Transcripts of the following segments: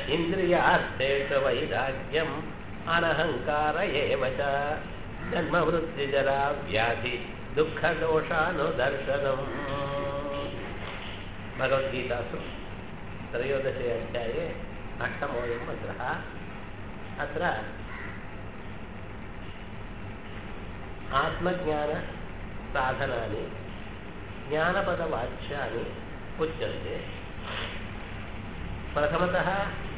इन्द्रियार्थेषु वैराग्यम् अनहङ्कार एव च जन्मवृत्तिजरा व्याधि दुःखदोषानुदर्शनम् भगवद्गीतासु त्रयोदशे अध्याये अष्टमोऽयं मन्त्रः अत्र आत्मज्ञानसाधनानि ज्ञानपदवाच्यानि उच्यन्ते प्रथमतः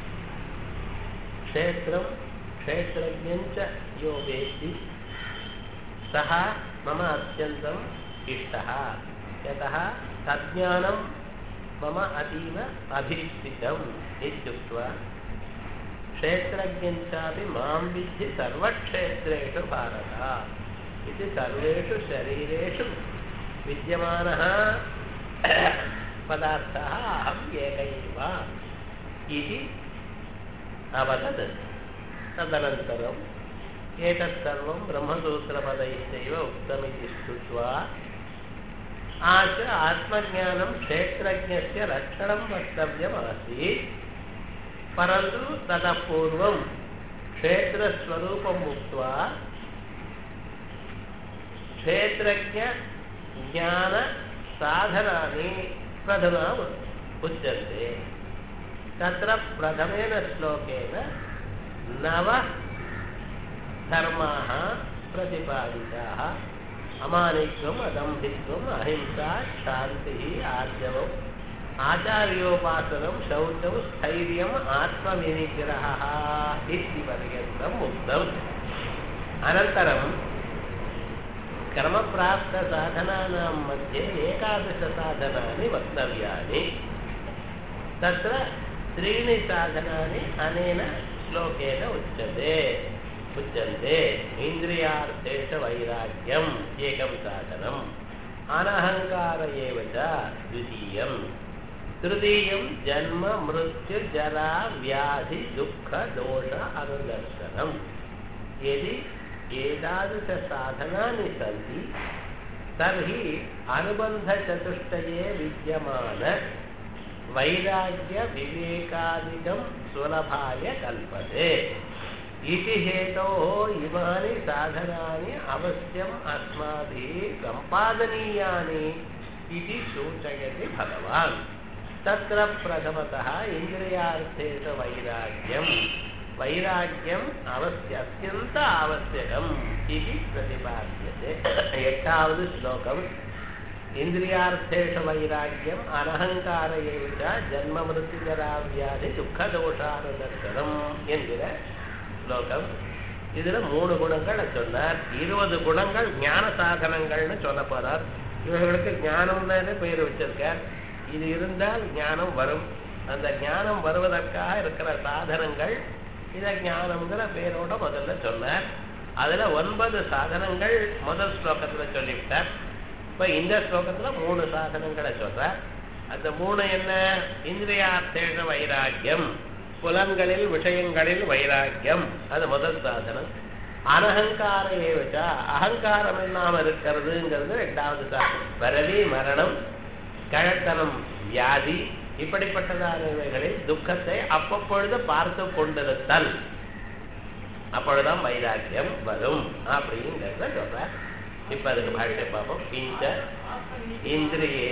क्षेत्रं क्षेत्रज्ञञ्च यो वेत्ति सः मम अत्यन्तम् इष्टः यतः तज्ज्ञानं मम अतीव अभीष्टितम् इत्युक्त्वा क्षेत्रज्ञञ्चापि मां विद्धि सर्वक्षेत्रेषु भारत इति सर्वेषु शरीरेषु विद्यमानः पदार्थः अहम् एक एव इति अवदत् तदनन्तरम् एतत् सर्वं ब्रह्मसूत्रपदैश्चैव उक्तमिति श्रुत्वा आच आत्मज्ञानं क्षेत्रज्ञस्य लक्षणं वक्तव्यमासीत् परन्तु ततः पूर्वं क्षेत्रस्वरूपम् उक्त्वा क्षेत्रज्ञज्ञानसाधनानि प्रथमम् उच्यन्ते तत्र प्रथमेन श्लोकेन नव धर्माः प्रतिपादिताः अमानित्वम् अदम्भित्वम् अहिंसा शान्तिः आर्जवम् आचार्योपासनं शौचं स्थैर्यम् आत्मविनिग्रहः इति पर्यन्तम् उक्तम् अनन्तरं क्रमप्राप्तसाधनानां मध्ये एकादशसाधनानि वक्तव्यानि तत्र त्रीणि साधनानि अनेन श्लोकेन उच्यते उच्यन्ते इन्द्रियार्थेषु वैराग्यम् एकं साधनम् अनहङ्कार एव च द्वितीयम् तृतीयं जन्म मृत्युजरा व्याधि दुःखदोष अनुदर्शनम् यदि एतादृशसाधनानि सन्ति तर्हि अनुबन्धचतुष्टये विद्यमान वैराग्यविवेकादिकं सुलभाय कल्पते इति हेतोः इमानि साधनानि अवश्यम् अस्माभिः सम्पादनीयानि इति सूचयति भगवान् तत्र प्रथमतः इन्द्रियार्थेषु वैराग्यं वैराग्यम् अवश्य अत्यन्त आवश्यकम् इति प्रतिपाद्यते एटावद् श्लोकम् इन्द्रियार्थेषु वैराग्यम् अनहङ्कार एव च जन्ममृत्युजराव्याधि துக்கதோஷானுதர்சனம் என்கிற ஸ்லோகம் இதுல மூணு குணங்களை சொன்னார் இருபது குணங்கள் ஞான சாதனங்கள்னு சொல்ல போறார் இவர்களுக்கு ஞானம்னு பெயர் வச்சிருக்கார் இது இருந்தால் ஞானம் வரும் அந்த ஞானம் வருவதற்காக இருக்கிற சாதனங்கள் இத ஞானம்ங்கிற பெயரோட முதல்ல சொன்னார் அதுல ஒன்பது சாதனங்கள் முதல் ஸ்லோகத்துல சொல்லிவிட்டார் இப்ப இந்த ஸ்லோகத்துல மூணு சாதனங்களை சொல்றார் அந்த மூணு என்ன இந்திரியார்த்தேஷ வைராக்கியம் புலன்களில் விஷயங்களில் வைராக்கியம் அது முதல் சாதனம் அனகங்கார ஏவச்சா அகங்காரம் இல்லாம இருக்கிறதுங்கிறது ரெண்டாவது சாதனம் பிறவி மரணம் கழத்தனம் வியாதி இப்படிப்பட்டதானவைகளில் துக்கத்தை அப்பப்பொழுது பார்த்து கொண்டிருத்தல் அப்பொழுதுதான் வைராக்கியம் வரும் அப்படிங்கிறத சொல்ற இப்ப அதுக்கு பாஷ்ய பார்ப்போம் பிஞ்ச இந்திரியே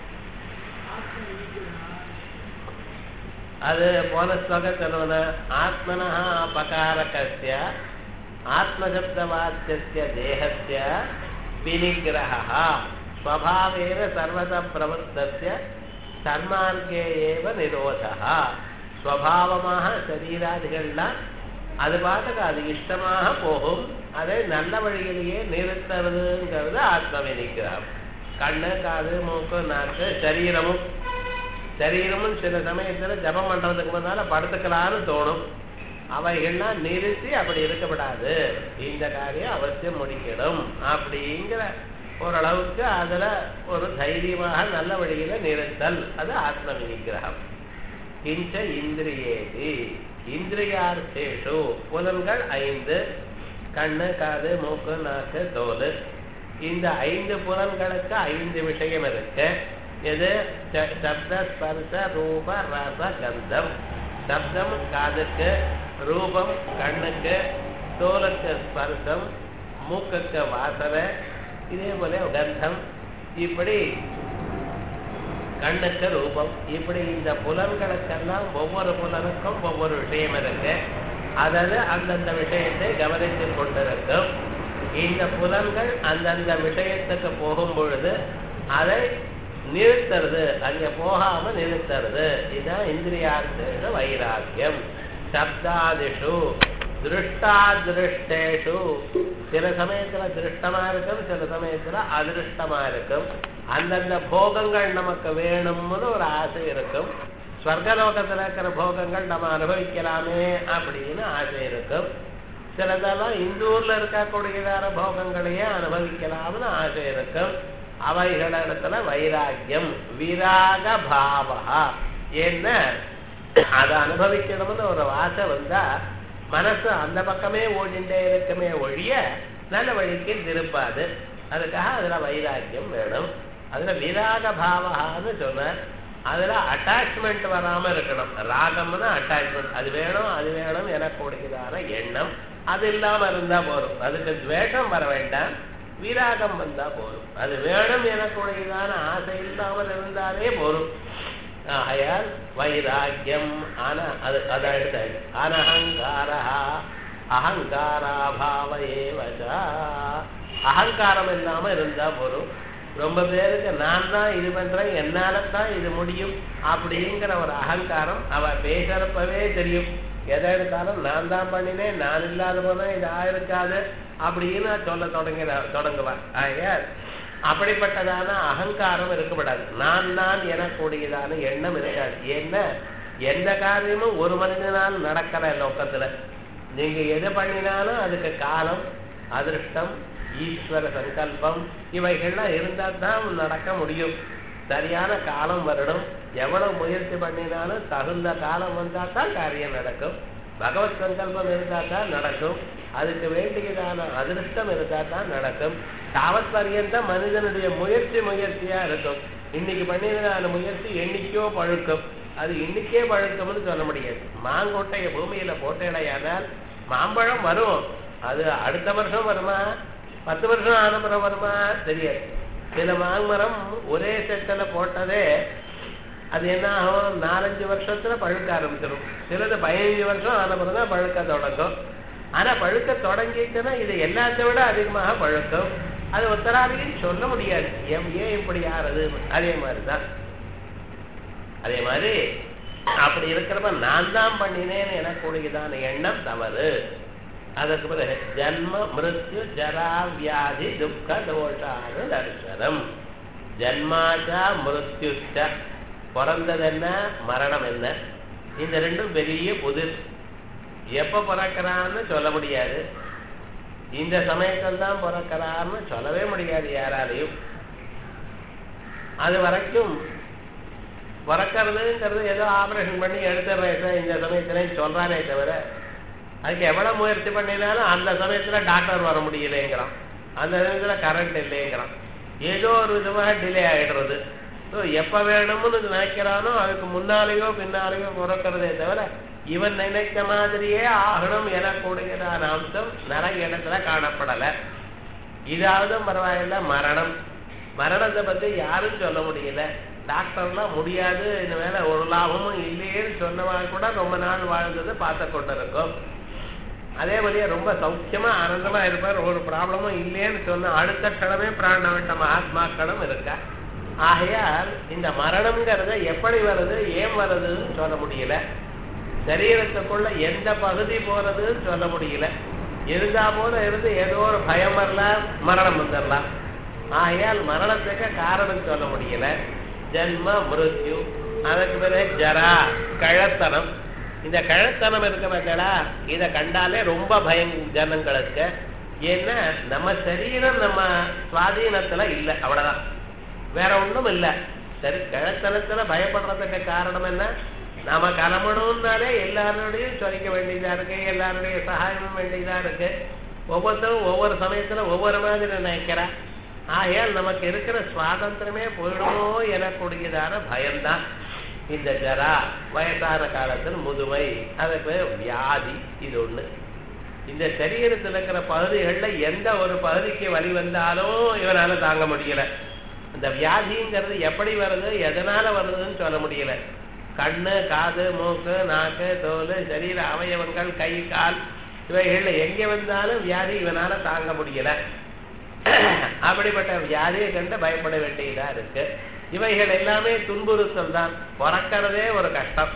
அது போன ஸ்லோகம் சொல்லணும்னா ஆத்மனா அபகாரகஸ்ய ஆத்மசப்தவாத்திய தேகஸ்ய வினிகிரகா ஸ்வபாவேன சர்வத பிரவர்த்தஸ்ய சன்மார்க்கே ஏவ நிரோதா ஸ்வபாவமாக சரீராதிகள்லாம் அது பாட்டுக்கு அது இஷ்டமாக போகும் அதை நல்ல வழியிலேயே நிறுத்துறதுங்கிறது ஆத்ம வினிகிரகம் கண்ணு காது மூக்கு நாக்கு சரீரமும் சரீரமும் சில சமயத்துல ஜபம் பண்றதுக்கு முன்னால படுத்துக்கலான்னு தோணும் அவைகள்லாம் நிறுத்தி அப்படி இருக்கப்படாது இந்த காரியம் அவசியம் முடிக்கணும் அப்படிங்கிற ஓரளவுக்கு அதுல ஒரு தைரியமாக நல்ல வழியில நிறுத்தல் அது ஆத்ம வினிகிரகம் கிஞ்ச இந்திரியேதி இந்திரியார்த்தேஷு புலன்கள் ஐந்து கண்ணு காது மூக்கு நாக்கு தோல் இந்த ஐந்து புலன்களுக்கு ஐந்து விஷயம் இருக்கு எது சப்த ஸ்பர்ச ரூப ரச கந்தம் சப்தம் காதுக்கு ரூபம் கண்ணுக்கு தோலுக்கு ஸ்பர்சம் மூக்குக்கு வாசனை இதே போல கந்தம் இப்படி கண்ணுக்கு ரூபம் இப்படி இந்த புலன்களுக்கெல்லாம் ஒவ்வொரு புலனுக்கும் ஒவ்வொரு விஷயம் இருக்கு அதாவது அந்தந்த விஷயத்தை கவனித்துக் கொண்டிருக்கும் இந்த புலன்கள் அந்தந்த விஷயத்துக்கு போகும் பொழுது அதை நிறுத்துறது அங்க போகாம நிறுத்துறது இதுதான் இந்திரியார்த்த வைராக்கியம் சப்தாதிஷு திருஷ்டாதிருஷ்டேஷு சில சமயத்துல திருஷ்டமா இருக்கும் சில சமயத்துல அதிருஷ்டமா இருக்கும் அந்தந்த போகங்கள் நமக்கு வேணும்னு ஒரு ஆசை இருக்கும் ஸ்வர்கலோகத்துல இருக்கிற போகங்கள் நம்ம அனுபவிக்கலாமே அப்படின்னு ஆசை இருக்கும் சிலதெல்லாம் இந்த ஊர்ல இருக்கக்கூடியதான போகங்களையே அனுபவிக்கலாம்னு ஆசை இருக்கும் அவைகளிடத்துல வைராக்கியம் விராக பாவா என்ன அதை அனுபவிக்கணும்னு ஒரு ஆசை வந்தா மனசு அந்த பக்கமே ஓடிண்டே இருக்குமே ஒழிய நல்ல வழிக்கு திருப்பாது அதுக்காக அதுல வைராக்கியம் வேணும் அதுல விராக பாவகான்னு சொன்னார் அதுல அட்டாச்மெண்ட் வராம இருக்கணும் ராகம்னா அட்டாச்மெண்ட் அது வேணும் அது வேணும் எனக்கூடியதான எண்ணம் அது இல்லாம இருந்தா போதும் அதுக்கு துவேஷம் வர வேண்டாம் விராகம் வந்தா போதும் அது வேணும் எனக்கூடியதான ஆசை இல்லாமல் இருந்தாலே போதும் ஆகையால் வைராக்கியம் ஆன அது அதை எடுத்தாச்சு அனஹங்காரா அகங்காராபாவ ஏவச்சா அகங்காரம் இல்லாம இருந்தா போதும் ரொம்ப பேருக்கு நான் தான் இது பண்றேன் என்னால தான் இது முடியும் அப்படிங்கிற ஒரு அகங்காரம் அவ பேசுறப்பவே தெரியும் எதை எடுத்தாலும் நான் தான் பண்ணினேன் நான் இல்லாத போனா இது ஆயிருக்காது அப்படின்னு சொல்ல தொடங்கிற தொடங்குவார் ஆகையால் அப்படிப்பட்டதான அகங்காரம் இருக்கக்கூடாது நான் நான் எனக்கூடியதான எண்ணம் இருக்காது ஏன்னா எந்த காரியமும் ஒரு மனிதனால் நடக்கிற லோக்கத்துல நீங்க எது பண்ணினாலும் அதுக்கு காலம் அதிருஷ்டம் ஈஸ்வர சங்கல்பம் இவைகள்லாம் இருந்தா தான் நடக்க முடியும் சரியான காலம் வரணும் எவ்வளவு முயற்சி பண்ணினாலும் தகுந்த காலம் வந்தா தான் காரியம் நடக்கும் பகவத் சங்கல்பம் இருந்தா தான் நடக்கும் அதுக்கு வேண்டியதான அதிருஷ்டம் இருந்தா தான் நடக்கும் தாவத் பரியந்தம் மனிதனுடைய முயற்சி முயற்சியா இருக்கும் இன்னைக்கு பண்ணினதான முயற்சி என்னைக்கோ பழுக்கும் அது இன்னைக்கே பழுக்கும்னு சொல்ல முடியாது மாங்கொட்டைய பூமியில போட்டேடையானால் மாம்பழம் வரும் அது அடுத்த வருஷம் வருமா பத்து வருஷம் ஆனப்புறம் வருமா தெரியாது சில மாமரம் ஒரே செட்டில் போட்டதே அது என்ன ஆகும் நாலஞ்சு வருஷத்துல பழுக்க ஆரம்பிச்சிடும் சிலது பதினஞ்சு வருஷம் ஆனப்புறம் தான் பழுக்க தொடங்கும் ஆனா பழுக்க தொடங்கிச்சுன்னா இது எல்லாத்தை விட அதிகமாக பழுக்கும் அது உத்தராதின்னு சொல்ல முடியாது ஏன் ஏன் இப்படி ஆறுது அதே மாதிரிதான் அதே மாதிரி அப்படி இருக்கிறப்ப நான் தான் பண்ணினேன் எனக்கூடியதான எண்ணம் தவறு அதற்கு பிறகு ஜன்ம மிருத்யு ஜரா வியாதி துக்க தோஷான தரிசனம் ஜன்மாச்சா மிருத்யுச்ச பிறந்தது என்ன மரணம் என்ன இந்த ரெண்டும் பெரிய புதிர் எப்ப பிறக்கிறான்னு சொல்ல முடியாது இந்த சமயத்தில் தான் பிறக்கிறான்னு சொல்லவே முடியாது யாராலையும் அது வரைக்கும் பிறக்கிறதுங்கிறது ஏதோ ஆபரேஷன் பண்ணி எடுத்துடுறேன் இந்த சமயத்துல சொல்றானே தவிர அதுக்கு எவ்வளவு முயற்சி பண்ணினாலும் அந்த சமயத்துல டாக்டர் வர முடியலைங்கிறான் அந்த சமயத்துல கரண்ட் இல்லைங்கிறான் ஏதோ ஒரு விதமாக டிலே ஆயிடுறது ஸோ எப்ப வேணும்னு நினைக்கிறானோ அதுக்கு முன்னாலேயோ பின்னாலேயோ பிறக்கிறதே தவிர இவன் நினைத்த மாதிரியே ஆகணும் எனக்கூடியதான அம்சம் நிறைய இடத்துல காணப்படலை இதாவது பரவாயில்ல மரணம் மரணத்தை பத்தி யாரும் சொல்ல முடியல டாக்டர்லாம் முடியாது இந்த மேல ஒரு லாபமும் இல்லையேன்னு சொன்னவங்க கூட ரொம்ப நாள் வாழ்ந்தது பார்த்து கொண்டிருக்கும் அதே வழியா ரொம்ப சௌக்கியமா ஆனந்தமா இருப்பார் ஒரு ப்ராப்ளமும் இல்லையேன்னு சொன்ன அடுத்த கிழமை பிராண வேண்ட ஆத்மாக்களும் இருக்கா ஆகையால் இந்த மரணம்ங்கிறத எப்படி வருது ஏன் வருதுன்னு சொல்ல முடியல சரீரத்துக்குள்ள எந்த பகுதி போறதுன்னு சொல்ல முடியல இருந்தா போல இருந்து ஏதோ ஒரு பயம் வரலாம் மரணம் வந்துடலாம் ஆகையால் மரணத்துக்கு காரணம் சொல்ல முடியல ஜன்ம மிருத்யு அதுக்கு பிறகு ஜரா கழத்தனம் இந்த கழத்தனம் இருக்க பார்த்தா இதை கண்டாலே ரொம்ப பயம் ஜனங்களுக்கு ஏன்னா நம்ம சரீரம் நம்ம சுவாதீனத்துல இல்லை அவ்வளவுதான் வேற ஒண்ணும் இல்லை சரி கழத்தனத்துல பயப்படுறதுக்கு காரணம் என்ன நாம கிளம்பணும்னாலே எல்லாருடையும் சொல்லிக்க வேண்டியதா இருக்கு எல்லாருடைய சகாயமும் வேண்டியதா இருக்கு ஒவ்வொருத்தரும் ஒவ்வொரு சமயத்துல ஒவ்வொரு மாதிரி நினைக்கிறா ஆகையால் நமக்கு இருக்கிற சுவாதந்திரமே போயிடுமோ எனக்கூடியதான பயம்தான் இந்த ஜரா வயசான காலத்தில் முதுமை அதுக்கு வியாதி இது ஒண்ணு இந்த சரீரத்தில் இருக்கிற பகுதிகளில் எந்த ஒரு பகுதிக்கு வலி வந்தாலும் இவனால தாங்க முடியல இந்த வியாதிங்கிறது எப்படி வருது எதனால வருதுன்னு சொல்ல முடியல கண்ணு காது மூக்கு நாக்கு தோல் சரீர அவயவங்கள் கை கால் இவைகள்ல எங்க வந்தாலும் வியாதி இவனால தாங்க முடியல அப்படிப்பட்ட வியாதியை கண்டு பயப்பட வேண்டியதா இருக்கு இவைகள் எல்லாமே துன்புறுத்தல் தான் பிறக்கிறதே ஒரு கஷ்டம்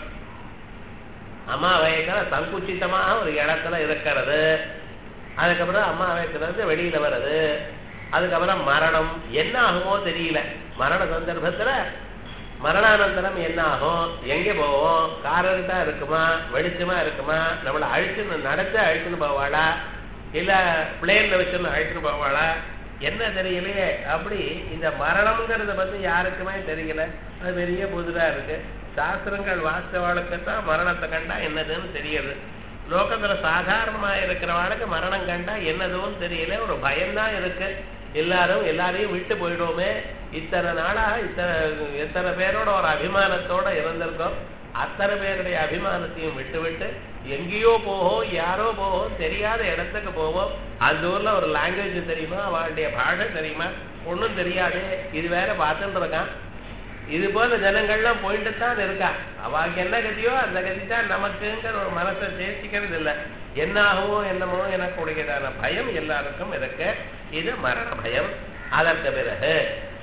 அம்மா வயசுல சங்குச்சிதமாக ஒரு இடத்துல இருக்கிறது அதுக்கப்புறம் அம்மா வயசுல இருந்து வெளியில வர்றது அதுக்கப்புறம் மரணம் என்ன ஆகுமோ தெரியல மரண சந்தர்ப்பத்துல மரணானந்தரம் என்ன ஆகும் எங்க போவோம் காரண்டா இருக்குமா வெளிச்சமா இருக்குமா நம்மளை அழிச்சுன்னு நடத்து அழிச்சுன்னு போவாளா இல்ல பிளேன்ல வச்சுன்னு அழிச்சுன்னு போவாளா என்ன தெரியலையே அப்படி இந்த மரணம்ங்கிறத பத்தி யாருக்குமே தெரியல அது பெரிய புதுதா இருக்கு சாஸ்திரங்கள் வாஸ்தவாளுக்கு தான் மரணத்தை கண்டா என்னதுன்னு தெரியுது லோகத்துல சாதாரணமா இருக்கிறவாளுக்கு மரணம் கண்டா என்னதுன்னு தெரியல ஒரு பயம்தான் இருக்கு எல்லாரும் எல்லாரையும் விட்டு போயிடுவோமே இத்தனை நாளாக இத்தனை எத்தனை பேரோட ஒரு அபிமானத்தோட இருந்திருக்கோம் அத்தனை பேருடைய அபிமானத்தையும் விட்டு விட்டு எங்கேயோ போவோம் யாரோ போவோம் தெரியாத இடத்துக்கு போவோம் அந்த ஊர்ல ஒரு லாங்குவேஜ் தெரியுமா அவளுடைய பாஷை தெரியுமா ஒன்றும் தெரியாது இது வேற பார்த்துட்டு இருக்கான் இது போல ஜனங்கள்லாம் போயிட்டு தான் இருக்கா அவளுக்கு என்ன கதியோ அந்த கதி தான் நமக்குங்கிற ஒரு மனசை சேர்த்திக்கிறது இல்லை என்ன ஆகுமோ என்னமோ எனக்குடையதான பயம் எல்லாருக்கும் இருக்கு இது மரண பயம் அதற்கு பிறகு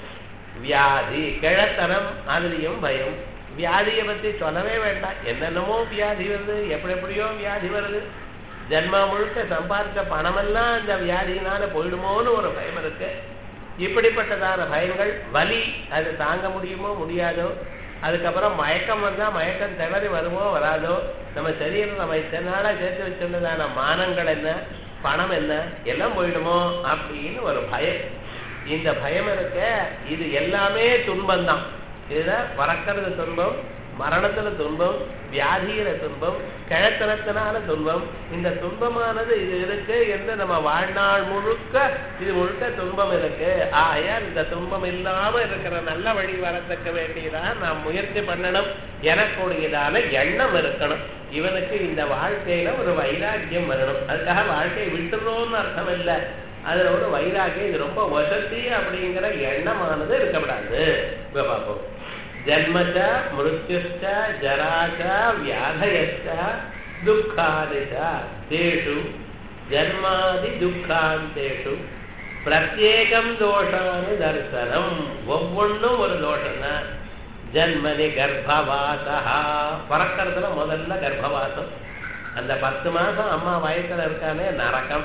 வியாதி கிழத்தனம் அதுலயும் பயம் வியாதியை பத்தி சொல்லவே வேண்டாம் என்னென்னமோ வியாதி வருது எப்படி எப்படியோ வியாதி வருது ஜென்மா முழுக்க சம்பாதிச்ச பணமெல்லாம் அந்த வியாதியினால போயிடுமோன்னு ஒரு பயம் இருக்கு இப்படிப்பட்டதான பயங்கள் வலி அது தாங்க முடியுமோ முடியாதோ அதுக்கப்புறம் மயக்கம் வந்தா மயக்கம் திணறி வருமோ வராதோ நம்ம சரீரம் நம்ம இத்தனை நாளா சேர்த்து வச்சிருந்ததான மானங்கள் என்ன பணம் என்ன எல்லாம் போயிடுமோ அப்படின்னு ஒரு பயம் இந்த பயம் இருக்க இது எல்லாமே துன்பம் தான் இதுல பறக்கிறது துன்பம் மரணத்துல துன்பம் வியாதியில துன்பம் கிழத்தனத்தினால துன்பம் இந்த துன்பமானது இது இருக்கு என்று நம்ம வாழ்நாள் முழுக்க இது முழுக்க துன்பம் இருக்கு ஆகையால் இந்த துன்பம் இல்லாம இருக்கிற நல்ல வழி வரத்தக்க வேண்டியதான் நாம் முயற்சி பண்ணணும் எனக்குடையதான எண்ணம் இருக்கணும் இவனுக்கு இந்த வாழ்க்கையில ஒரு வைராக்கியம் வரணும் அதுக்காக வாழ்க்கையை விட்டுறோம்னு அர்த்தம் இல்லை அதுல ஒரு வைராக்கியம் இது ரொம்ப வசதி அப்படிங்கிற எண்ணமானது இருக்கக்கூடாது இப்ப பார்ப்போம் ஜன்மச்ச மிருத்யுச்ச ஜராச்ச வியாதயச்ச துக்காதிச்ச தேஷு ஜன்மாதி துக்காந்தேஷு பிரத்யேகம் தோஷானு தரிசனம் ஒவ்வொன்றும் ஒரு தோஷம் தான் ஜன்மனி கர்ப்பவாசா பிறக்கிறதுல முதல்ல கர்ப்பவாசம் அந்த பத்து மாசம் அம்மா வயசுல இருக்கானே நரக்கம்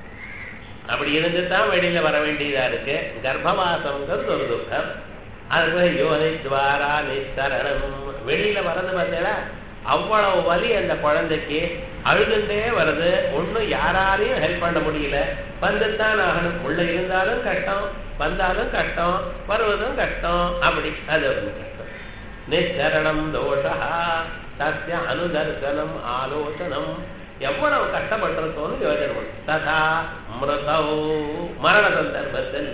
அப்படி இருந்து தான் வெளியில வர வேண்டியதா இருக்கு கர்ப்பவாசம்ங்கிறது ஒரு துக்கம் அதுக்கு யோனி துவாரா நிஸ்தரணம் வெளியில வர்றது பார்த்தீங்களா அவ்வளவு வலி அந்த குழந்தைக்கு அழுதுண்டே வருது ஒன்றும் யாராலையும் ஹெல்ப் பண்ண முடியல வந்துத்தான் ஆகணும் உள்ள இருந்தாலும் கஷ்டம் வந்தாலும் கஷ்டம் வருவதும் கஷ்டம் அப்படி அது ஒரு கஷ்டம் நிச்சரணம் தோஷா தஸ்ய அனுதர்சனம் ஆலோசனம் எவ்வளவு கஷ்டப்பட்டிருக்கோம்னு யோஜனை பண்ணும் ததா மிருதௌ மரண சந்தர்ப்பத்தில்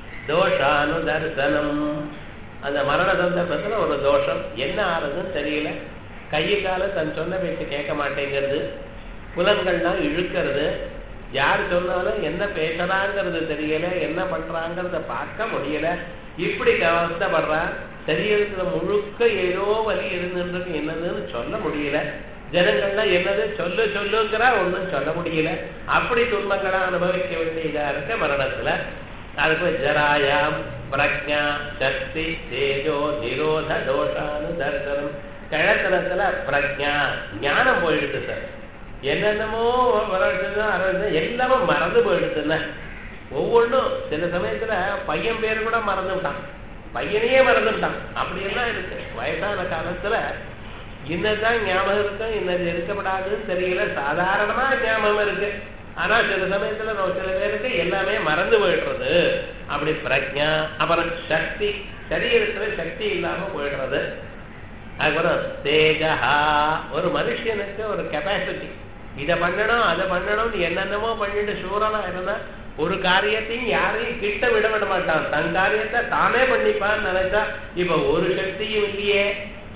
தோஷானுதர்சனம் அந்த மரண சந்தர்ப்பத்தில் ஒரு தோஷம் என்ன ஆறுதுன்னு தெரியல கையை கால தன் சொன்ன பேச்சு கேட்க மாட்டேங்கிறது புலன்கள்லாம் இழுக்கிறது யார் சொன்னாலும் என்ன பேசுறாங்கிறது தெரியல என்ன பண்றாங்கிறத பார்க்க முடியல இப்படி கவஸ்தப்படுறா சரீரத்துல முழுக்க ஏதோ வலி இருந்துன்றது என்னதுன்னு சொல்ல முடியல ஜனங்கள்லாம் என்னது சொல்லு சொல்லுங்கிறா ஒன்றும் சொல்ல முடியல அப்படி துன்பங்களை அனுபவிக்க வேண்டியதா இருக்க மரணத்துல அதுக்கு ஜராயாம் பிரக்ஞா சக்தி தேஜோ நிரோத தோஷானு தர்சனம் கிழத்தனத்துல பிரக்ஞா ஞானம் போயிடுது சார் என்னென்னமோ வரது அறுபது எல்லாமே மறந்து போயிடுதுல்ல ஒவ்வொன்றும் சில சமயத்துல பையன் பேர் கூட மறந்துவிட்டான் பையனையே மறந்துவிட்டான் அப்படியெல்லாம் இருக்கு வயசான காலத்துல இன்னதான் ஞாபகம் இருக்கும் இன்னது இருக்கப்படாதுன்னு தெரியல சாதாரணமா ஞாபகம் இருக்கு ஆனா சில சமயத்துல சில பேருக்கு எல்லாமே மறந்து போயிடுறது அப்படி பிரஜா அப்புறம் சக்தி சரீரத்துல சக்தி இல்லாம போயிடுறது அதுக்கப்புறம் தேஜஹா ஒரு மனுஷனுக்கு ஒரு கெப்பாசிட்டி இதை பண்ணணும் அதை பண்ணணும்னு என்னென்னமோ பண்ணிட்டு சூரனா இருந்தா ஒரு காரியத்தையும் யாரையும் கிட்ட விட விட மாட்டான் தன் காரியத்தை தானே பண்ணிப்பான்னு நினைச்சா இப்ப ஒரு சக்தியும் இல்லையே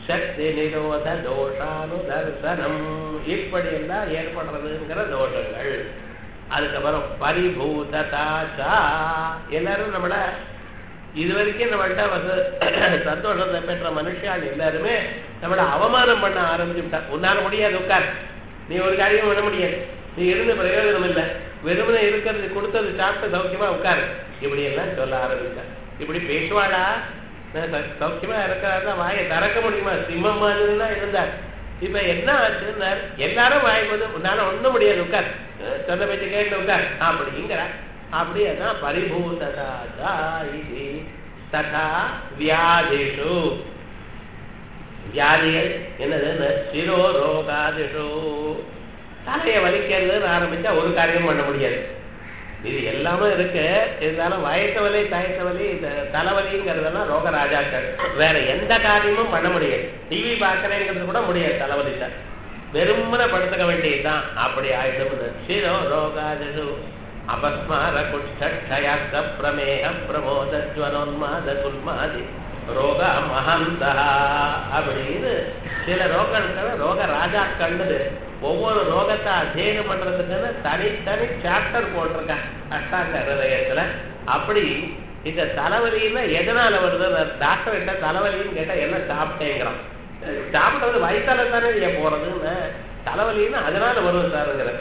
சக்தி நிரோத தோஷானு தர்சனம் இப்படி எல்லாம் ஏற்படுறதுங்கிற தோஷங்கள் அதுக்கப்புறம் பரிபூததாச்சா எல்லாரும் நம்மள இது வரைக்கும் நம்மள்ட்ட வந்து சந்தோஷத்தை பெற்ற மனுஷால் எல்லாருமே நம்மள அவமானம் பண்ண ஆரம்பிச்சுட்டா உன்னால முடியாது உட்கார் நீ ஒரு காரியம் பண்ண முடியாது நீ இருந்து பிரயோஜனம் இல்லை வெறுமனே இருக்கிறது கொடுத்தது சாப்பிட்டு சௌக்கியமா உட்காரு இப்படி எல்லாம் சொல்ல ஆரம்பிச்சா இப்படி பேசுவாளா நான் ச- சௌக்கியமா இருக்கிறதா வாயை திறக்க முடியுமா சிம்மம் மாதிரிலாம் இருந்தார் இப்ப என்ன ஆச்சுன்னா எல்லாரும் வாய்க்கு வந்து உன்னால ஒண்ணும் முடியாது உட்கார் அஹ் சொன்ன பேச்சு கேட்டு உட்கார் அப்படிங்கிற அப்படின்னா பரிபூததா இது ததா வியாதிஷு வியாதிகள் என்னது சிரோ ரோகாதிஷு தலையை வலிக்கிறதுன்னு ஆரம்பிச்சா ஒரு காரியம் பண்ண முடியாது இது எல்லாமே இருக்கு இருந்தாலும் வயத்த வலி தயத்த வலி இந்த தலைவலிங்கிறதெல்லாம் ரோக ராஜாக்கள் வேற எந்த காரியமும் பண்ண முடியாது டிவி பார்க்கறேங்கிறது கூட முடியாது தலைவலி தான் வெறுமனை படுத்துக்க வேண்டியதுதான் அப்படி ஆயிடும் சிரோ ரோகாதிஷு அபஸ்மார குஷ்டயாக்க பிரமேக பிரமோத ஜுவனோன்மாத குன்மாதி ரோக மகந்தா அப்படின்னு சில ரோகங்கள் ரோக ராஜாக்கள்னு ஒவ்வொரு ரோகத்தை அத்தியனம் பண்றதுக்குன்னு தனித்தனி சாப்டர் போட்டிருக்கேன் அஷ்டாங்க ஹிருதயத்துல அப்படி இந்த தலைவலின்னா எதனால வருது டாக்டர் கிட்ட தலைவலின்னு கேட்டா என்ன சாப்பிட்டேங்கிறான் சாப்பிட்டது வயிற்றால தானே ஏன் போறதுன்னு தலைவலின்னா அதனால வரும் சாருங்கிற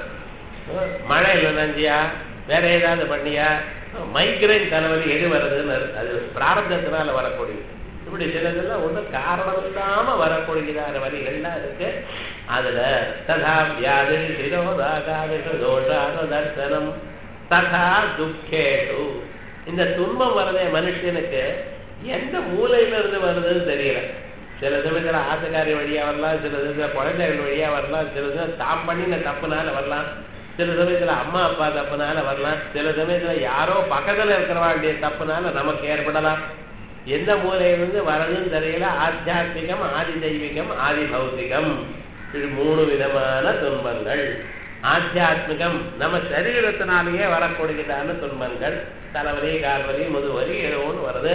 மழையில நஞ்சியா வேற ஏதாவது பண்ணியா மைக்ரைன் தலைவலி எது வருதுன்னு அது பிராரப்தத்தினால வரக்கூடியது இப்படி சிலதெல்லாம் ஒன்றும் காரணம் இல்லாம வரக்கூடியதான வழிகள்லாம் இருக்கு அதுல ததா வியாதி சிரோதாகாதிஷு தோஷான தர்சனம் ததா துக்கேஷு இந்த துன்பம் வரதே மனுஷனுக்கு எந்த மூலையில இருந்து வருதுன்னு தெரியல சில சமயத்துல ஆசைக்காரி வழியா வரலாம் சில சமயத்துல குழந்தைகள் வழியா வரலாம் சில சமயம் தாம் பண்ணின தப்புனால வரலாம் சில சமயத்துல அம்மா அப்பா தப்புனால வரலாம் சில சமயத்துல யாரோ பக்கத்துல இருக்கிறவாளுடைய தப்புனால நமக்கு ஏற்படலாம் எந்த மூலையிலிருந்து வரதுன்னு தெரியல ஆத்தியாத்மிகம் ஆதி தெய்வீகம் ஆதி பௌத்திகம் இது மூணு விதமான துன்பங்கள் ஆத்தியாத்மிகம் நம்ம சரீரத்தினாலேயே வரக்கூடியதான துன்பங்கள் தலைவலி கால்வலி முதுவலி ஏதோ ஒன்று வருது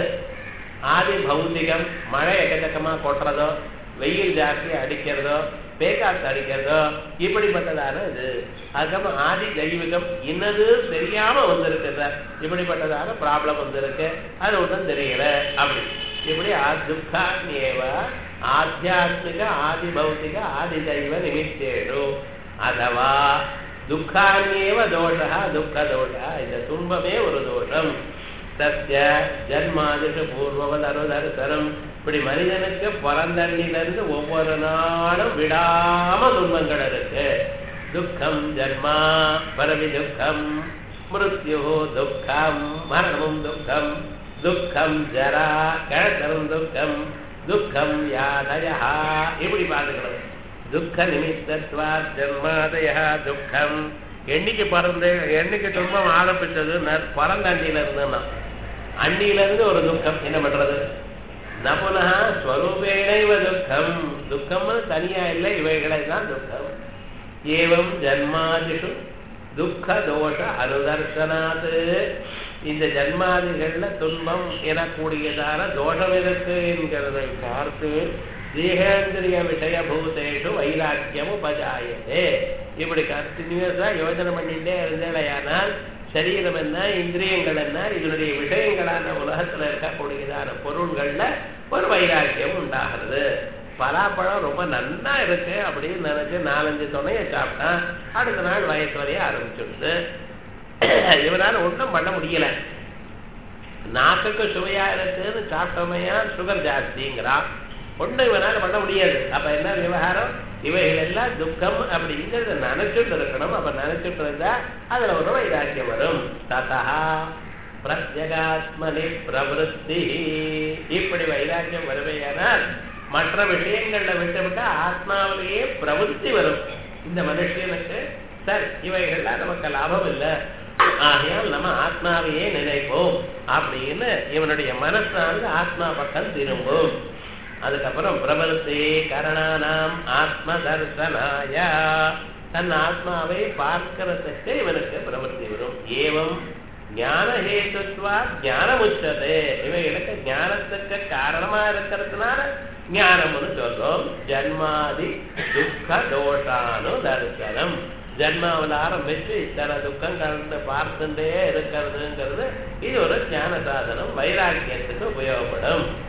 ஆதி பௌத்திகம் மழை எக்கச்சக்கமா கொட்டுறதோ வெயில் ஜாஸ்தி அடிக்கிறதோ பேக்காத்து அடிக்கிறதோ இப்படிப்பட்டதான இது அதுக்கப்புறம் ஆதி தெய்வீகம் இன்னது தெரியாம வந்திருக்கு சார் இப்படிப்பட்டதான ப்ராப்ளம் வந்திருக்கு அது ஒன்றும் தெரியல அப்படி இப்படி துக்கான்யேவ ஆத்தியாத்மிக ஆதி பௌத்திக ஆதி தெய்வ நிமித்தேடு அதவா துக்கான்யேவ தோஷா துக்க தோஷா இந்த துன்பமே ஒரு தோஷம் சத்திய ஜன்மாதிஷு பூர்வவத் அனுதர்சனம் இப்படி மனிதனுக்கு பிறந்தண்ணிலிருந்து ஒவ்வொரு நாளும் விடாம துன்பங்கள் இருக்கு துக்கம் ஜன்மா பரவி துக்கம் மிருத்யு துக்கம் மரணமும் துக்கம் துக்கம் ஜரா கிழத்தரும் துக்கம் துக்கம் யாதயா இப்படி பார்த்துக்கணும் துக்க நிமித்தத்வா ஜன்மாதயா துக்கம் என்னைக்கு பிறந்து என்னைக்கு துன்பம் ஆரம்பிச்சது பிறந்த அண்டியில இருந்துன்னா அண்டியில இருந்து ஒரு துக்கம் என்ன பண்றது நபுனா ஸ்வரூபேணைவ துக்கம் துக்கம்னு தனியா இல்லை இவைகளை தான் துக்கம் ஏவம் ஜன்மாதிஷு துக்க தோஷ அனுதர்சனாது இந்த ஜன்மாதிகள்ல துன்பம் எனக்கூடியதான தோஷம் இருக்கு என்கிறதை பார்த்து தேகேந்திரிய விஷய பூதேஷு வைராக்கியம் உபஜாயதே இப்படி கண்டினியூஸா யோஜனை பண்ணிட்டே இருந்தேடையானால் சரீரம் என்ன இந்திரியங்கள் என்ன இதனுடைய விஷயங்களான உலகத்துல இருக்கக்கூடியதான பொருள்கள்ல ஒரு வைராக்கியம் உண்டாகிறது பலாப்பழம் ரொம்ப நன்னா இருக்கு அப்படின்னு நினைச்சு நாலஞ்சு துணையை சாப்பிட்டா அடுத்த நாள் வயசு வரைய ஆரம்பிச்சுடுது இவனால ஒன்றும் பண்ண முடியல நாக்குக்கு சுவையா இருக்குன்னு சாப்பிட்டோமையா சுகர் ஜாஸ்திங்கிறான் ஒன்றும் இவனால பண்ண முடியாது அப்ப என்ன விவகாரம் இவைகள் எல்லாம் துக்கம் அப்படிங்கிறத நினைச்சுட்டு இருக்கணும் அப்ப நினைச்சுட்டு இருந்தா அதுல ஒரு வைராக்கியம் வரும் ததா பிரத்யகாத்மனி பிரவருத்தி இப்படி வைராக்கியம் வருவையானால் மற்ற விஷயங்கள்ல விட்டுவிட்டா ஆத்மாவிலேயே பிரவருத்தி வரும் இந்த மனுஷனுக்கு சரி இவைகள்லாம் நமக்கு லாபம் இல்லை ஆகையால் நம்ம ஆத்மாவையே நினைப்போம் அப்படின்னு இவனுடைய மனசானது ஆத்மா பக்கம் திரும்பும் அதுக்கப்புறம் பிரபலத்தே கரணானாம் ஆத்ம தர்சனாய தன் ஆத்மாவை பார்க்கிறதுக்கு இவனுக்கு பிரவருத்தி வரும் ஏவம் ஞான ஹேத்துவா ஞானம் உச்சதே இவைகளுக்கு ஞானத்துக்கு காரணமா இருக்கிறதுனால ஞானம்னு சொல்றோம் ஜன்மாதி துக்க தோஷானு தரிசனம் ஜன்மாவில் ஆரம்பிச்சு இத்தனை துக்கம் கலந்து பார்த்துட்டே இருக்கிறதுங்கிறது இது ஒரு ஞான சாதனம் வைராக்கியத்துக்கு உபயோகப்படும்